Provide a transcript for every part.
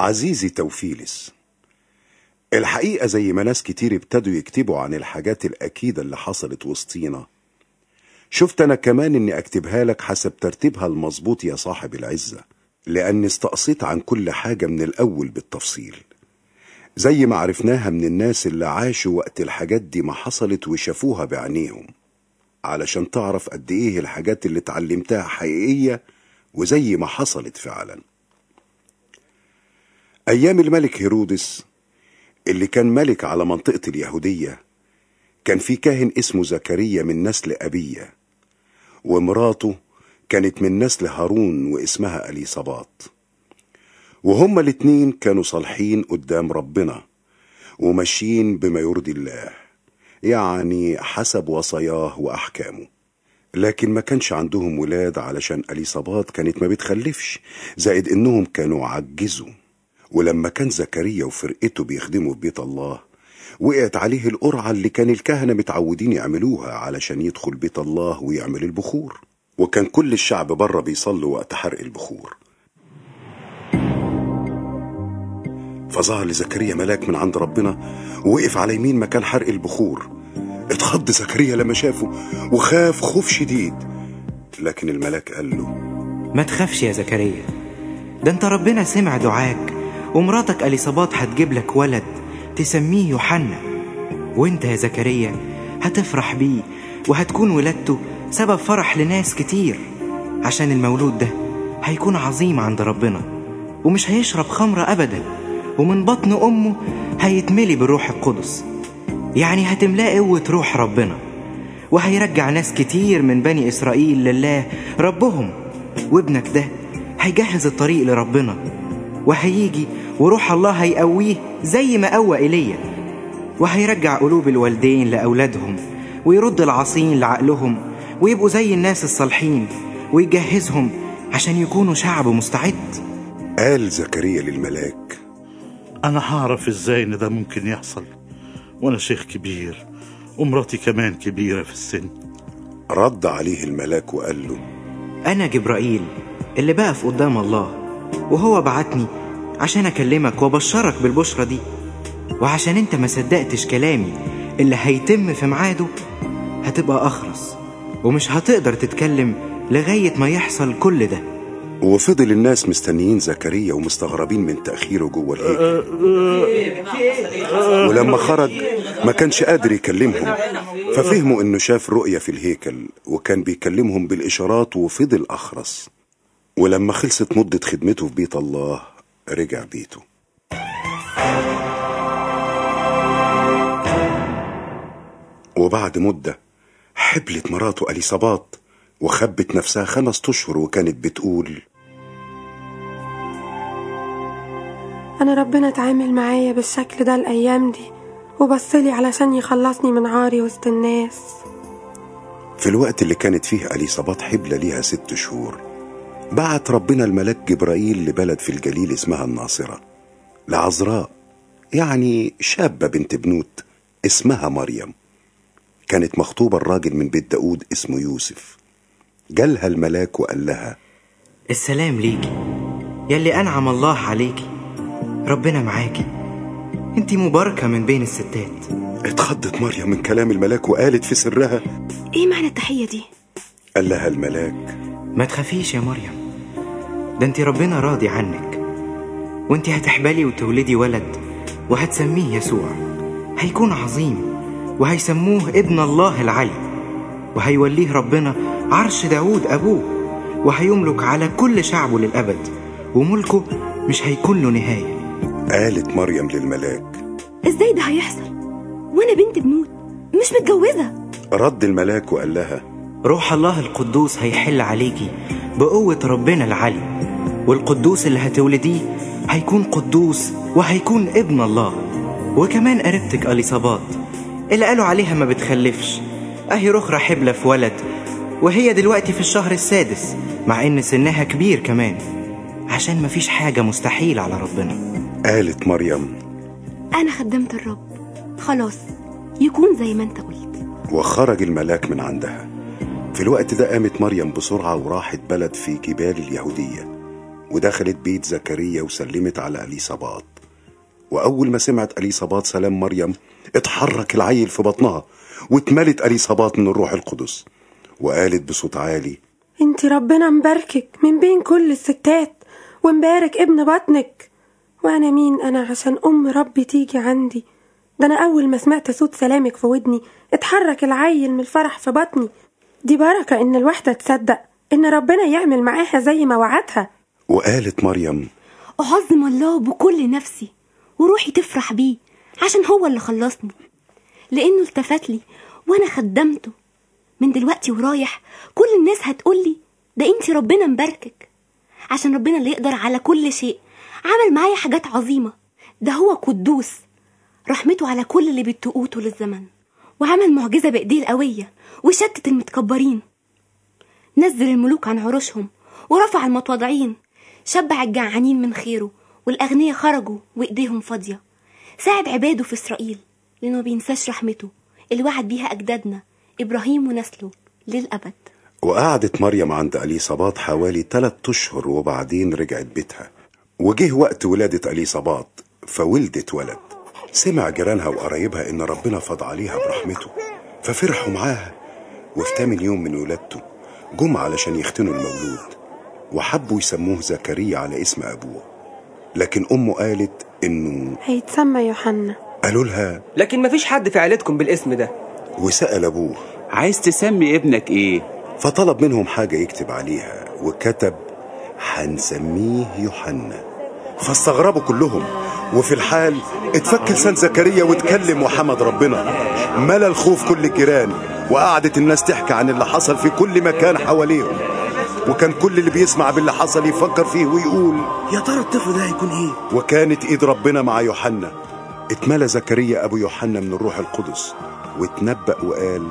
عزيزي توفيلس الحقيقة زي ما ناس كتير ابتدوا يكتبوا عن الحاجات الأكيدة اللي حصلت وسطينا شفت أنا كمان إني أكتبها لك حسب ترتيبها المظبوط يا صاحب العزة لأني استقصيت عن كل حاجة من الأول بالتفصيل زي ما عرفناها من الناس اللي عاشوا وقت الحاجات دي ما حصلت وشافوها بعينيهم علشان تعرف قد إيه الحاجات اللي اتعلمتها حقيقية وزي ما حصلت فعلا أيام الملك هيرودس اللي كان ملك على منطقة اليهودية كان في كاهن اسمه زكريا من نسل أبية ومراته كانت من نسل هارون واسمها أليصابات وهما الاتنين كانوا صالحين قدام ربنا وماشيين بما يرضي الله يعني حسب وصاياه وأحكامه لكن ما كانش عندهم ولاد علشان أليصابات كانت ما بتخلفش زائد إنهم كانوا عجزوا ولما كان زكريا وفرقته بيخدموا في بيت الله وقعت عليه القرعة اللي كان الكهنة متعودين يعملوها علشان يدخل بيت الله ويعمل البخور وكان كل الشعب بره بيصلوا وقت حرق البخور فظهر لزكريا ملاك من عند ربنا ووقف على يمين مكان حرق البخور اتخض زكريا لما شافه وخاف خوف شديد لكن الملاك قال له ما تخافش يا زكريا ده انت ربنا سمع دعاك ومراتك اليصابات هتجيب لك ولد تسميه يوحنا وانت يا زكريا هتفرح بيه وهتكون ولادته سبب فرح لناس كتير عشان المولود ده هيكون عظيم عند ربنا ومش هيشرب خمرة أبدا ومن بطن أمه هيتملي بالروح القدس يعني هتملاه قوة روح ربنا وهيرجع ناس كتير من بني إسرائيل لله ربهم وابنك ده هيجهز الطريق لربنا وهيجي وروح الله هيقويه زي ما قوى ايليا وهيرجع قلوب الوالدين لأولادهم ويرد العاصين لعقلهم ويبقوا زي الناس الصالحين ويجهزهم عشان يكونوا شعب مستعد قال زكريا للملاك أنا هعرف إزاي إن ده ممكن يحصل وأنا شيخ كبير ومراتي كمان كبيرة في السن رد عليه الملاك وقال له أنا جبرائيل اللي بقف قدام الله وهو بعتني عشان أكلمك وأبشرك بالبشرة دي وعشان أنت ما صدقتش كلامي اللي هيتم في ميعاده هتبقى أخرس ومش هتقدر تتكلم لغاية ما يحصل كل ده وفضل الناس مستنيين زكريا ومستغربين من تأخيره جوه الهيكل ولما خرج ما كانش قادر يكلمهم ففهموا انه شاف رؤية في الهيكل وكان بيكلمهم بالإشارات وفضل أخرس ولما خلصت مدة خدمته في بيت الله رجع بيته وبعد مدة حبلت مراته أليصابات وخبت نفسها خمس أشهر وكانت بتقول أنا ربنا اتعامل معايا بالشكل ده الأيام دي وبصلي علشان يخلصني من عاري وسط الناس في الوقت اللي كانت فيه أليصابات حبلة ليها ست شهور بعت ربنا الملاك جبرائيل لبلد في الجليل اسمها الناصرة لعذراء يعني شابة بنت بنوت اسمها مريم كانت مخطوبة الراجل من بيت داود اسمه يوسف جالها الملاك وقال لها السلام ليكي يلي أنعم الله عليكي ربنا معاكي انتي مباركة من بين الستات اتخضت مريم من كلام الملاك وقالت في سرها إيه معنى التحية دي؟ قال لها الملاك ما تخافيش يا مريم ده انتي ربنا راضي عنك وانتي هتحبلي وتولدي ولد وهتسميه يسوع هيكون عظيم وهيسموه ابن الله العلي وهيوليه ربنا عرش داود أبوه وهيملك على كل شعبه للأبد وملكه مش هيكون له نهاية قالت مريم للملاك ازاي ده هيحصل وانا بنت بنوت مش متجوزه رد الملاك وقال لها روح الله القدوس هيحل عليكي بقوة ربنا العلي والقدوس اللي هتولديه هيكون قدوس وهيكون ابن الله وكمان قريبتك أليصابات اللي قالوا عليها ما بتخلفش أهي رخرة حبلة في ولد وهي دلوقتي في الشهر السادس مع إن سنها كبير كمان عشان مفيش حاجة مستحيل على ربنا قالت مريم انا خدمت الرب خلاص يكون زي ما انت قلت وخرج الملاك من عندها في الوقت ده قامت مريم بسرعة وراحت بلد في جبال اليهودية ودخلت بيت زكريا وسلمت على أليصابات وأول ما سمعت أليصابات سلام مريم اتحرك العيل في بطنها واتملت أليصابات من الروح القدس وقالت بصوت عالي انت ربنا مباركك من بين كل الستات ومبارك ابن بطنك وانا مين انا عشان ام ربي تيجي عندي ده انا اول ما سمعت صوت سلامك في ودني اتحرك العيل من الفرح في بطني دي بركة ان الواحدة تصدق ان ربنا يعمل معاها زي ما وعدها وقالت مريم أعظم الله بكل نفسي وروحي تفرح بيه عشان هو اللي خلصني لأنه التفت لي وأنا خدمته من دلوقتي ورايح كل الناس هتقولي ده انتي ربنا مباركك عشان ربنا اللي يقدر على كل شيء عمل معايا حاجات عظيمة ده هو قدوس رحمته على كل اللي بيتقوه طول الزمن وعمل معجزة بإيديه القوية وشتت المتكبرين نزل الملوك عن عروشهم ورفع المتواضعين شبع الجعانين من خيره والأغنياء خرجوا وإيديهم فاضية ساعد عباده في إسرائيل لأنه بينساش رحمته اللي وعد بيها أجدادنا إبراهيم ونسله للأبد وقعدت مريم عند أليصابات حوالي ثلاثة أشهر وبعدين رجعت بيتها وجه وقت ولادة أليصابات فولدت ولد سمع جيرانها وقرايبها إن ربنا فض عليها برحمته ففرحوا معاها وفي تامن يوم من ولادته جم علشان يختنوا المولود وحبوا يسموه زكريا على اسم أبوه لكن أمه قالت إنه هيتسمى يوحنا قالوا لها لكن مفيش حد في عيلتكم بالاسم ده وسأل أبوه عايز تسمي ابنك ايه فطلب منهم حاجة يكتب عليها وكتب هنسميه يوحنا فاستغربوا كلهم وفي الحال اتفك لسان زكريا واتكلم وحمد ربنا ملا الخوف كل الجيران وقعدت الناس تحكي عن اللي حصل في كل مكان حواليهم وكان كل اللي بيسمع باللي حصل يفكر فيه ويقول يا ترى الطفل ده هيكون ايه وكانت ايد ربنا مع يوحنا اتملى زكريا ابو يوحنا من الروح القدس واتنبأ وقال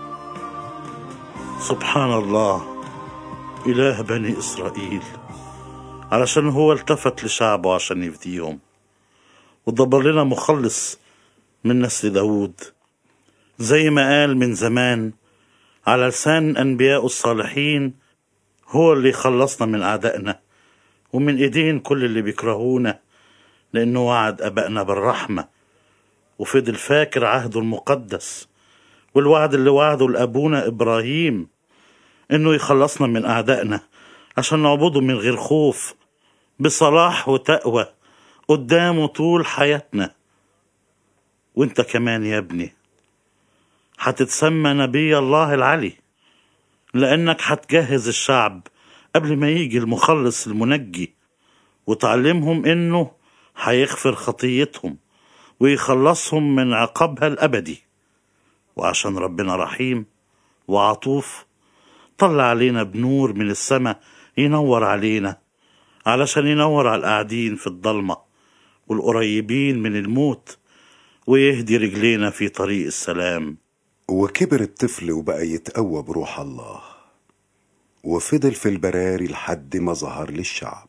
سبحان الله إله بني إسرائيل علشان هو التفت لشعبه عشان يفديهم ودبر لنا مخلص من نسل داود زي ما قال من زمان على لسان أنبياء الصالحين هو اللي خلصنا من أعدائنا ومن إيدين كل اللي بيكرهونا لأنه وعد أبائنا بالرحمة وفضل فاكر عهده المقدس والوعد اللي وعده لأبونا إبراهيم إنه يخلصنا من أعدائنا عشان نعبده من غير خوف بصلاح وتقوى قدامه طول حياتنا وانت كمان يا ابني هتتسمى نبي الله العلي لأنك هتجهز الشعب قبل ما يجي المخلص المنجي وتعلمهم إنه هيغفر خطيتهم ويخلصهم من عقابها الأبدي وعشان ربنا رحيم وعطوف طلع علينا بنور من السماء ينور علينا علشان ينور على القاعدين في الضلمة والقريبين من الموت ويهدي رجلينا في طريق السلام وكبر الطفل وبقى يتقوى بروح الله وفضل في البراري لحد ما ظهر للشعب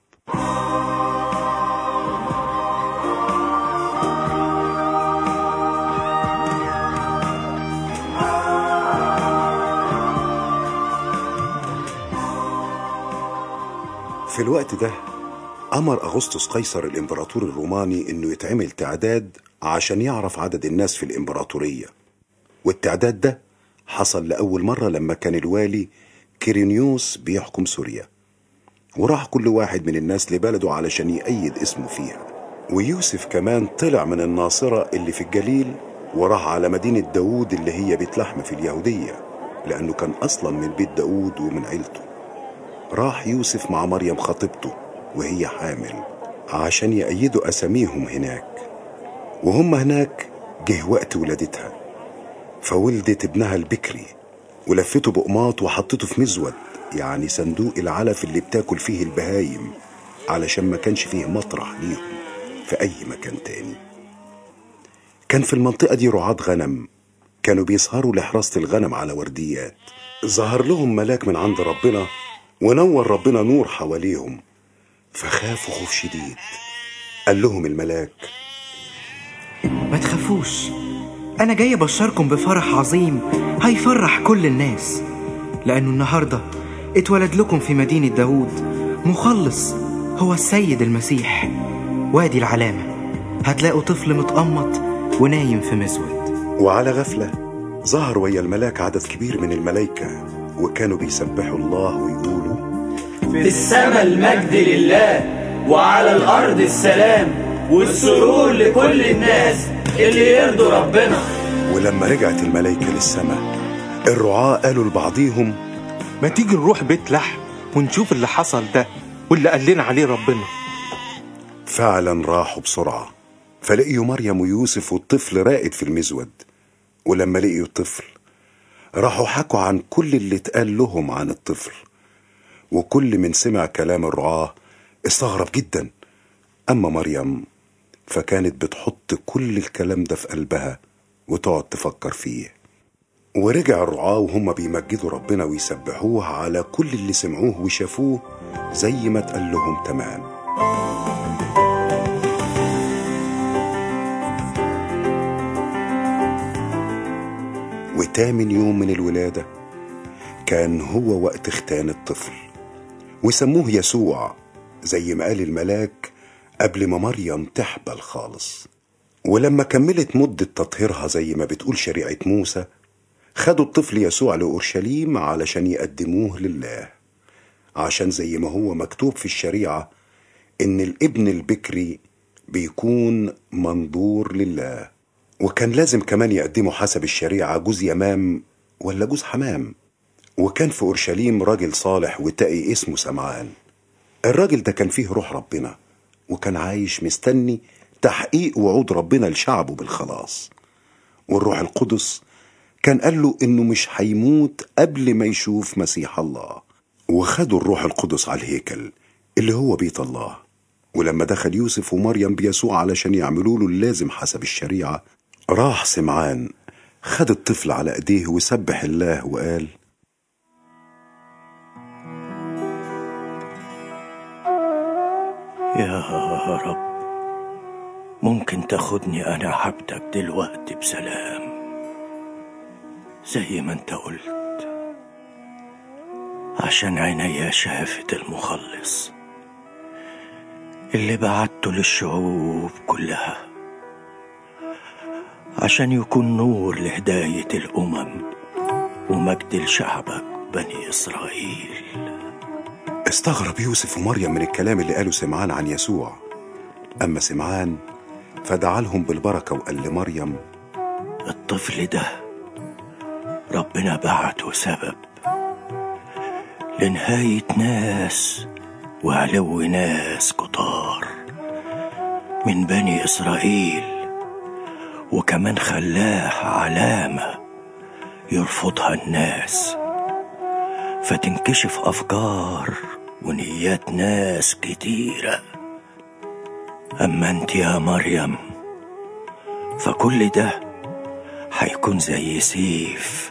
في الوقت ده أمر أغسطس قيصر الإمبراطور الروماني إنه يتعمل تعداد عشان يعرف عدد الناس في الإمبراطورية والتعداد ده حصل لأول مرة لما كان الوالي كيرينيوس بيحكم سوريا وراح كل واحد من الناس لبلده علشان يأيد اسمه فيها ويوسف كمان طلع من الناصرة اللي في الجليل وراح على مدينة داوود اللي هي بيت لحم في اليهودية لأنه كان أصلا من بيت داوود ومن عيلته راح يوسف مع مريم خطيبته وهي حامل عشان يأيدوا أساميهم هناك وهم هناك جه وقت ولادتها فولدت ابنها البكري ولفته بقماط وحطته في مزود يعني صندوق العلف اللي بتاكل فيه البهايم علشان ما كانش فيه مطرح ليهم في أي مكان تاني كان في المنطقة دي رعاة غنم كانوا بيسهروا لحراسة الغنم على ورديات ظهر لهم ملاك من عند ربنا ونور ربنا نور حواليهم فخافوا خوف شديد قال لهم الملاك ما تخافوش أنا جاي أبشركم بفرح عظيم هيفرح كل الناس لأنه النهاردة اتولد لكم في مدينة داوود مخلص هو السيد المسيح وادي العلامة هتلاقوا طفل متقمط ونايم في مسود وعلى غفلة ظهر ويا الملاك عدد كبير من الملائكة وكانوا بيسبحوا الله ويقولوا في السماء المجد لله وعلى الأرض السلام والسرور لكل الناس اللي يرضوا ربنا ولما رجعت الملائكة للسماء الرعاة قالوا لبعضيهم ما تيجي نروح بيت لحم ونشوف اللي حصل ده واللي قال لنا عليه ربنا فعلا راحوا بسرعة فلقيوا مريم ويوسف والطفل راقد في المزود ولما لقيوا الطفل راحوا حكوا عن كل اللي اتقال لهم عن الطفل وكل من سمع كلام الرعاة استغرب جدا أما مريم فكانت بتحط كل الكلام ده في قلبها وتقعد تفكر فيه ورجع الرعاة وهم بيمجدوا ربنا ويسبحوه على كل اللي سمعوه وشافوه زي ما اتقال لهم تمام وتامن يوم من الولادة كان هو وقت ختان الطفل وسموه يسوع زي ما قال الملاك قبل ما مريم تحبل خالص ولما كملت مدة تطهيرها زي ما بتقول شريعة موسى خدوا الطفل يسوع لأورشليم علشان يقدموه لله عشان زي ما هو مكتوب في الشريعة إن الابن البكري بيكون منظور لله وكان لازم كمان يقدموا حسب الشريعة جوز يمام ولا جوز حمام وكان في أورشليم راجل صالح وتقي اسمه سمعان الراجل ده كان فيه روح ربنا وكان عايش مستني تحقيق وعود ربنا لشعبه بالخلاص والروح القدس كان قال له انه مش هيموت قبل ما يشوف مسيح الله وخدوا الروح القدس على الهيكل اللي هو بيت الله ولما دخل يوسف ومريم بيسوع علشان يعملوا له اللازم حسب الشريعة راح سمعان خد الطفل على ايديه وسبح الله وقال يا رب ممكن تاخدني انا عبدك دلوقتي بسلام زي ما انت قلت عشان عينيا شافت المخلص اللي بعته للشعوب كلها عشان يكون نور لهداية الأمم ومجد لشعبك بني إسرائيل استغرب يوسف ومريم من الكلام اللي قاله سمعان عن يسوع أما سمعان فدعا لهم بالبركة وقال لمريم الطفل ده ربنا بعته سبب لنهاية ناس وعلو ناس كتار من بني إسرائيل وكمان خلاه علامة يرفضها الناس فتنكشف أفكار ونيات ناس كتيرة أما أنت يا مريم فكل ده هيكون زي سيف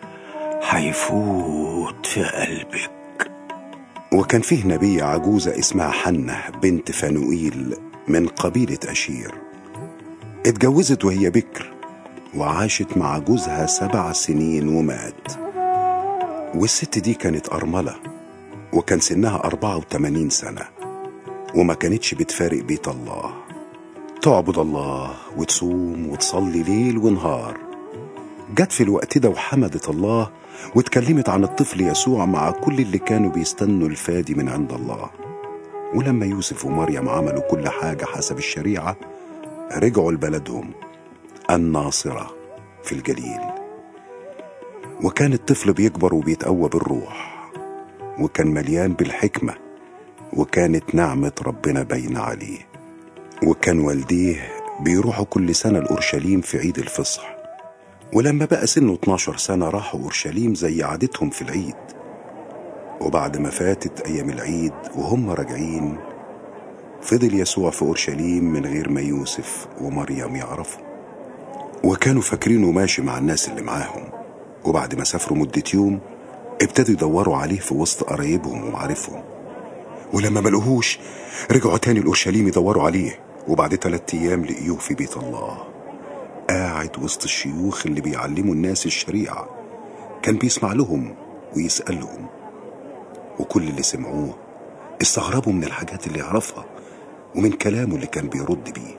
هيفوت في قلبك وكان فيه نبية عجوزة اسمها حنة بنت فانوئيل من قبيلة أشير اتجوزت وهي بكر وعاشت مع جوزها سبع سنين ومات والست دي كانت أرملة وكان سنها أربعة وتمانين سنة وما كانتش بتفارق بيت الله تعبد الله وتصوم وتصلي ليل ونهار جت في الوقت ده وحمدت الله واتكلمت عن الطفل يسوع مع كل اللي كانوا بيستنوا الفادي من عند الله ولما يوسف ومريم عملوا كل حاجة حسب الشريعة رجعوا لبلدهم الناصرة في الجليل وكان الطفل بيكبر وبيتقوى بالروح وكان مليان بالحكمة وكانت نعمة ربنا باينة عليه وكان والديه بيروحوا كل سنة لأورشليم في عيد الفصح ولما بقى سنه 12 سنة راحوا أورشليم زي عادتهم في العيد وبعد ما فاتت أيام العيد وهم راجعين فضل يسوع في أورشليم من غير ما يوسف ومريم يعرفوا وكانوا فاكرينه ماشي مع الناس اللي معاهم وبعد ما سافروا مدة يوم ابتدوا يدوروا عليه في وسط قرايبهم ومعارفهم ولما ما لقوهوش رجعوا تاني لأورشليم يدوروا عليه وبعد تلات أيام لقيوه في بيت الله قاعد وسط الشيوخ اللي بيعلموا الناس الشريعة كان بيسمع لهم ويسألهم وكل اللي سمعوه استغربوا من الحاجات اللي يعرفها ومن كلامه اللي كان بيرد بيه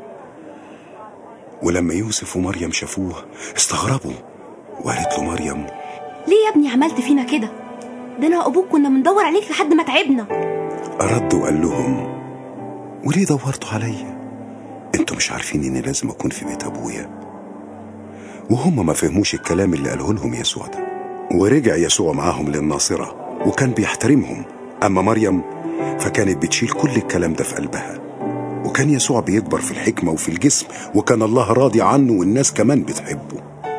ولما يوسف ومريم شافوه استغربوا وقالت له مريم ليه يا ابني عملت فينا كده ده انا وابوك كنا بندور عليك لحد ما تعبنا رد وقال لهم وليه دورتوا عليا انتوا مش عارفين اني لازم اكون في بيت ابويا وهم ما فهموش الكلام اللي قاله لهم يسوع ده ورجع يسوع معاهم للناصرة وكان بيحترمهم أما مريم فكانت بتشيل كل الكلام ده في قلبها وكان يسوع بيكبر في الحكمة وفي الجسم وكان الله راضي عنه والناس كمان بتحبه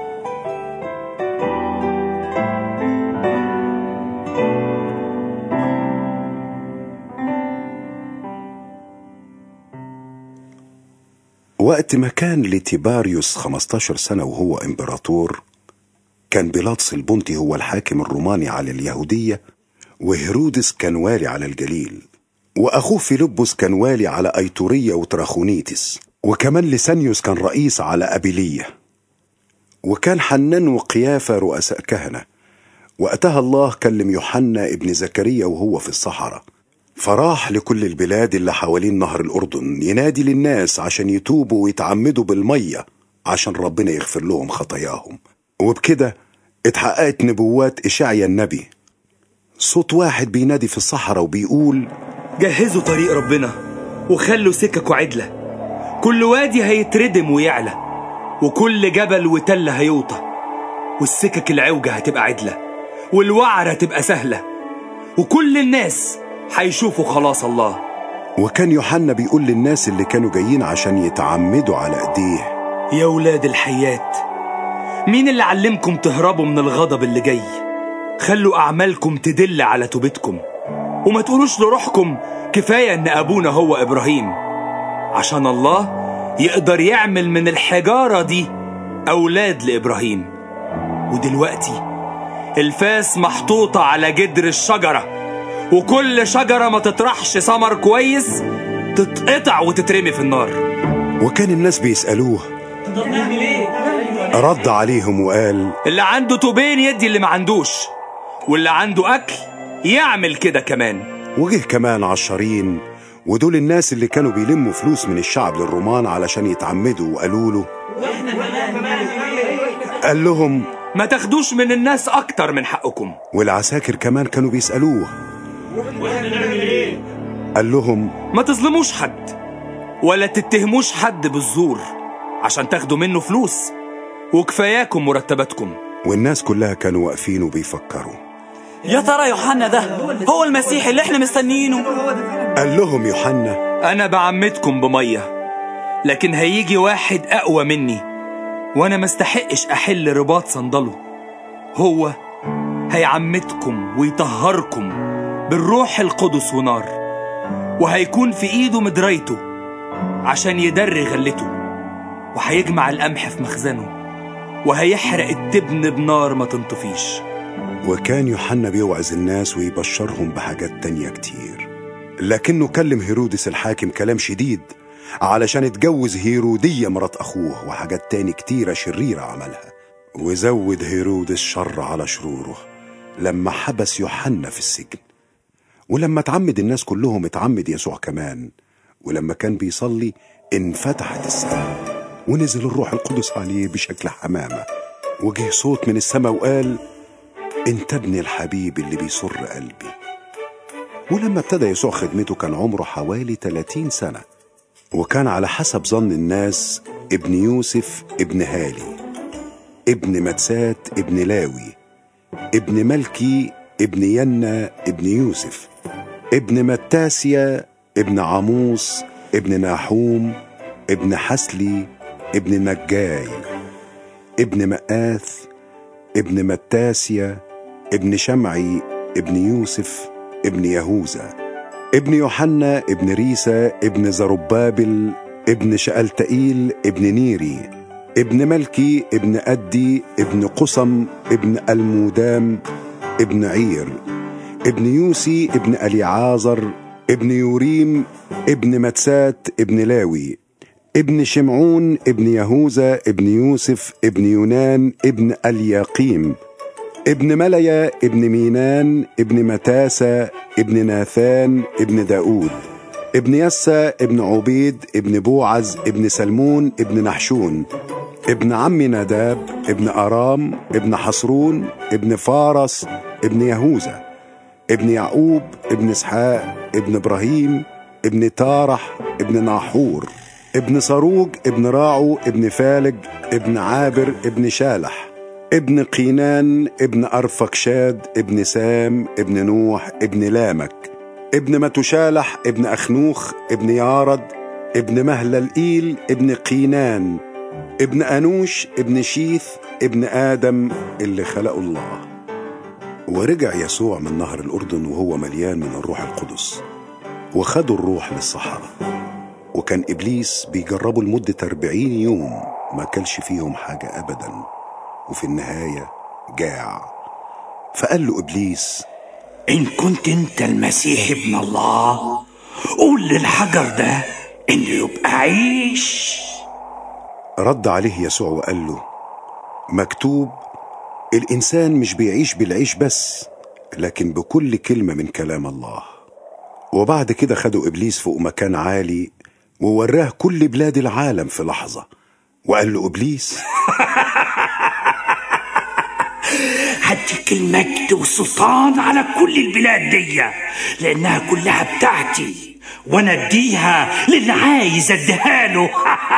وقت ما كان لتيباريوس 15 سنة وهو إمبراطور كان بيلاطس البنطي هو الحاكم الروماني على اليهودية وهيرودس كان والي على الجليل وأخوه فيلبس كان والي على أيتورية وتراخونيتس وكمان لسانيوس كان رئيس على أبيلية وكان حنان وقيافة رؤساء كهنة وقتها الله كلم يوحنا ابن زكريا وهو في الصحراء فراح لكل البلاد اللي حوالين نهر الأردن ينادي للناس عشان يتوبوا ويتعمدوا بالمية عشان ربنا يغفر لهم خطاياهم وبكده اتحققت نبوات إشعيا النبي صوت واحد بينادي في الصحراء وبيقول جهزوا طريق ربنا وخلوا سككوا عدلة كل وادي هيتردم ويعلى وكل جبل وتل هيوطى والسكك العوجة هتبقى عدلة والوعرة تبقى سهلة وكل الناس هيشوفوا خلاص الله وكان يوحنا بيقول للناس اللي كانوا جايين عشان يتعمدوا على ايديه يا ولاد الحيات مين اللي علمكم تهربوا من الغضب اللي جاي خلوا أعمالكم تدل على توبتكم وما تقولوش لروحكم كفاية إن أبونا هو إبراهيم عشان الله يقدر يعمل من الحجارة دي أولاد لإبراهيم ودلوقتي الفاس محطوطة على جدر الشجرة وكل شجرة ما تطرحش ثمر كويس تتقطع وتترمي في النار وكان الناس بيسألوه رد عليهم وقال اللي عنده توبين يدي اللي ما عندوش واللي عنده أكل يعمل كده كمان وجه كمان عشرين ودول الناس اللي كانوا بيلموا فلوس من الشعب للرومان علشان يتعمدوا وقالوا له قال لهم ما تاخدوش من الناس أكتر من حقكم والعساكر كمان كانوا بيسألوه قال لهم ما تظلموش حد ولا تتهموش حد بالزور عشان تاخدوا منه فلوس وكفاياكم مرتباتكم والناس كلها كانوا واقفين وبيفكروا يا ترى يوحنا ده هو المسيح اللي احنا مستنيينه قال لهم يوحنا أنا بعمدكم بمية لكن هيجي واحد أقوى مني وأنا ما استحقش أحل رباط صندله هو هيعمدكم ويطهركم بالروح القدس ونار وهيكون في إيده مدرايته عشان يدري غلته وهيجمع القمح في مخزنه وهيحرق التبن بنار ما تنطفيش وكان يوحنا بيوعظ الناس ويبشرهم بحاجات تانية كتير لكنه كلم هيرودس الحاكم كلام شديد علشان اتجوز هيرودية مرات أخوه وحاجات تاني كتيرة شريرة عملها وزود هيرودس شر على شروره لما حبس يوحنا في السجن ولما اتعمد الناس كلهم اتعمد يسوع كمان ولما كان بيصلي انفتحت السماء ونزل الروح القدس عليه بشكل حمامة وجه صوت من السماء وقال انت ابني الحبيب اللي بيسر قلبي ولما ابتدى يسوع خدمته كان عمره حوالي 30 سنة وكان على حسب ظن الناس ابن يوسف ابن هالي ابن متسات ابن لاوي ابن ملكي ابن ينا ابن يوسف ابن متاسيا ابن عموس ابن ناحوم ابن حسلي ابن نجاي ابن مآث ابن متاسيا ابن شمعي ابن يوسف ابن يهوذا ابن يوحنا ابن ريسا ابن زربابل ابن شألتئيل ابن نيري ابن ملكي ابن أدي ابن قسم ابن المودام ابن عير ابن يوسي ابن أليعازر ابن يوريم ابن متسات ابن لاوي ابن شمعون ابن يهوذا ابن يوسف ابن يونان ابن الياقيم ابن مليا ابن مينان ابن متاسة ابن ناثان ابن داود ابن يسى ابن عبيد ابن بوعز ابن سلمون ابن نحشون ابن عم نداب ابن أرام ابن حصرون ابن فارس ابن يهوذا ابن يعقوب ابن اسحاق ابن ابراهيم ابن تارح ابن ناحور ابن صاروج ابن راعو ابن فالج ابن عابر ابن شالح ابن قينان ابن أرفكشاد ابن سام ابن نوح ابن لامك ابن متشالح ابن أخنوخ ابن يارد ابن مهللئيل ابن قينان ابن أنوش ابن شيث ابن آدم اللي خلقه الله ورجع يسوع من نهر الأردن وهو مليان من الروح القدس وخدوا الروح للصحراء وكان إبليس بيجربه لمدة أربعين يوم ما كلش فيهم حاجة أبدا وفي النهاية جاع فقال له إبليس إن كنت أنت المسيح ابن الله قول للحجر ده إنه يبقى عيش رد عليه يسوع وقال له مكتوب الإنسان مش بيعيش بالعيش بس لكن بكل كلمة من كلام الله وبعد كده خدوا إبليس فوق مكان عالي ووراه كل بلاد العالم في لحظة وقال له إبليس هديك المجد والسلطان على كل البلاد دي لأنها كلها بتاعتي وأنا أديها للي عايز أديها له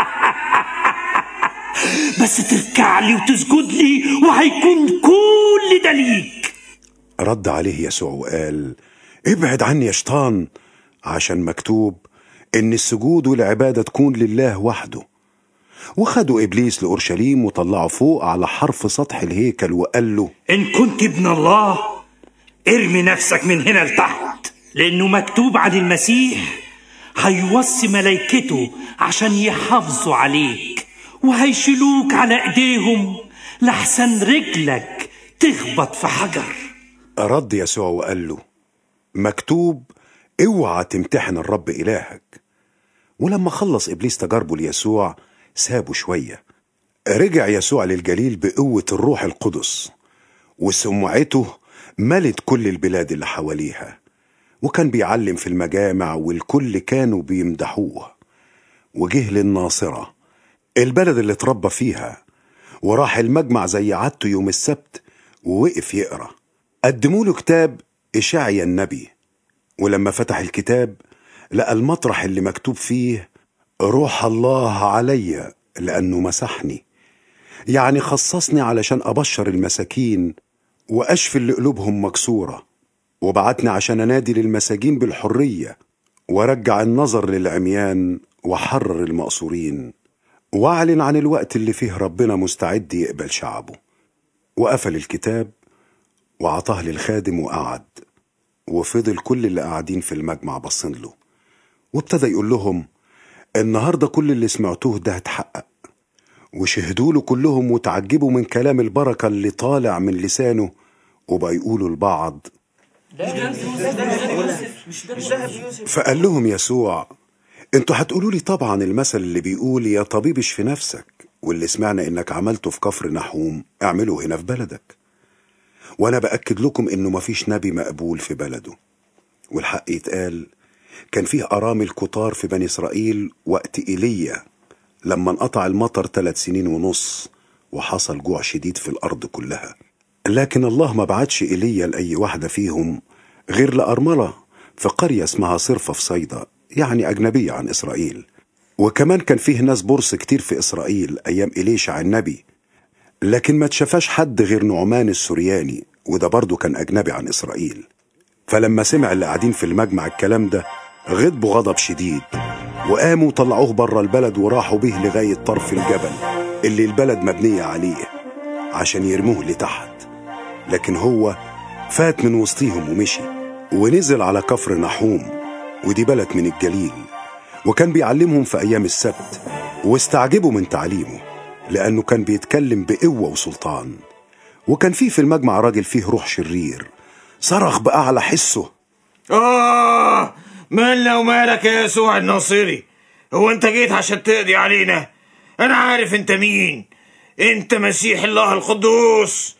بس تركع لي وتسجد لي وهيكون كل ده ليك رد عليه يسوع وقال ابعد عني يا شيطان عشان مكتوب ان السجود والعباده تكون لله وحده وخدوا ابليس لاورشليم وطلعوا فوق على حرف سطح الهيكل وقال له إن كنت ابن الله ارمي نفسك من هنا لتحت لأنه مكتوب عن المسيح هيوصي ملايكته عشان يحافظوا عليك وهيشيلوك على ايديهم لحسن رجلك تخبط في حجر رد يسوع وقال له مكتوب اوعى تمتحن الرب الهك ولما خلص ابليس تجاربه ليسوع سابه شويه رجع يسوع للجليل بقوه الروح القدس وسمعته ملت كل البلاد اللي حواليها وكان بيعلم في المجامع والكل كانوا بيمدحوه وجه للناصره البلد اللي اتربى فيها وراح المجمع زي عادته يوم السبت ووقف يقرا قدموا له كتاب إشعيا النبي ولما فتح الكتاب لقى المطرح اللي مكتوب فيه روح الله عليا لأنه مسحني يعني خصصني علشان أبشر المساكين وأشفي اللي قلوبهم مكسورة وبعتني عشان أنادي للمساجين بالحرية وارجع النظر للعميان وحرر المقصورين واعلن عن الوقت اللي فيه ربنا مستعد يقبل شعبه وقفل الكتاب وعطاه للخادم وقعد وفضل كل اللي قاعدين في المجمع باصين له وابتدى يقول لهم النهارده كل اللي سمعتوه ده اتحقق وشهدوا له كلهم وتعجبوا من كلام البركه اللي طالع من لسانه وبقى يقولوا لبعض فقال لهم يسوع انتوا هتقولوا لي طبعا المثل اللي بيقول يا طبيب اشفي نفسك واللي سمعنا انك عملته في كفر نحوم اعمله هنا في بلدك وانا باكد لكم انه مفيش نبي مقبول في بلده والحق يتقال كان فيه ارامل كتار في بني اسرائيل وقت ايليا لما انقطع المطر ثلاث سنين ونص وحصل جوع شديد في الارض كلها لكن الله ما بعتش ايليا لاي واحده فيهم غير لارمله في قريه اسمها صرفه في صيدا يعني اجنبيه عن اسرائيل وكمان كان فيه ناس برص كتير في اسرائيل ايام اليشع النبي لكن ما تشافاش حد غير نعمان السورياني وده برضه كان أجنبي عن إسرائيل فلما سمع اللي قاعدين في المجمع الكلام ده غضبوا غضب شديد وقاموا طلعوه بره البلد وراحوا بيه لغاية طرف الجبل اللي البلد مبنية عليه عشان يرموه لتحت لكن هو فات من وسطيهم ومشي ونزل على كفر نحوم ودي بلد من الجليل وكان بيعلمهم في أيام السبت واستعجبوا من تعليمه لأنه كان بيتكلم بقوة وسلطان وكان فيه في المجمع راجل فيه روح شرير صرخ بأعلى حسه آه مالنا ومالك يا يسوع الناصري هو أنت جيت عشان تقضي علينا أنا عارف أنت مين أنت مسيح الله القدوس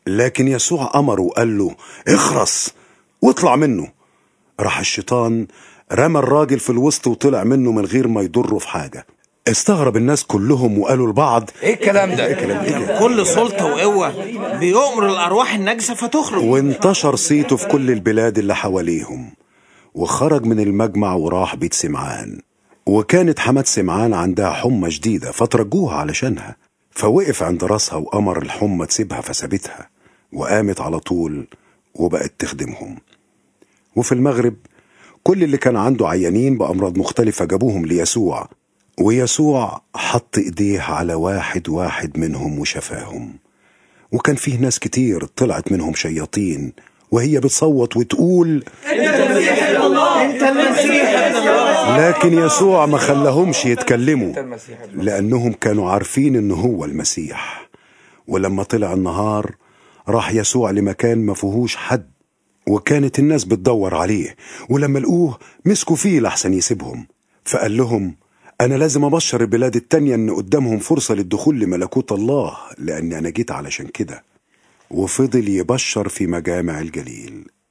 لكن يسوع أمره وقال له اخرس واطلع منه راح الشيطان رمى الراجل في الوسط وطلع منه من غير ما يضره في حاجة استغرب الناس كلهم وقالوا لبعض ايه الكلام ده؟ كل سلطة وقوة بيؤمر الأرواح النجسة فتخرج وانتشر صيته في كل البلاد اللي حواليهم وخرج من المجمع وراح بيت سمعان وكانت حماد سمعان عندها حمى شديدة فترجوها علشانها فوقف عند راسها وأمر الحمى تسيبها فسابتها وقامت على طول وبقت تخدمهم وفي المغرب كل اللي كان عنده عيانين بأمراض مختلفة جابوهم ليسوع ويسوع حط إيديه على واحد واحد منهم وشفاهم وكان فيه ناس كتير طلعت منهم شياطين وهي بتصوت وتقول انت المسيح ابن الله انت المسيح ابن الله لكن يسوع ما خلاهمش يتكلموا لأنهم كانوا عارفين إنه هو المسيح ولما طلع النهار راح يسوع لمكان ما فيهوش حد وكانت الناس بتدور عليه ولما لقوه مسكوا فيه لحسن يسيبهم فقال لهم أنا لازم أبشر البلاد التانية إن قدامهم فرصة للدخول لملكوت الله لأني أنا جيت علشان كده وفضل يبشر في مجامع الجليل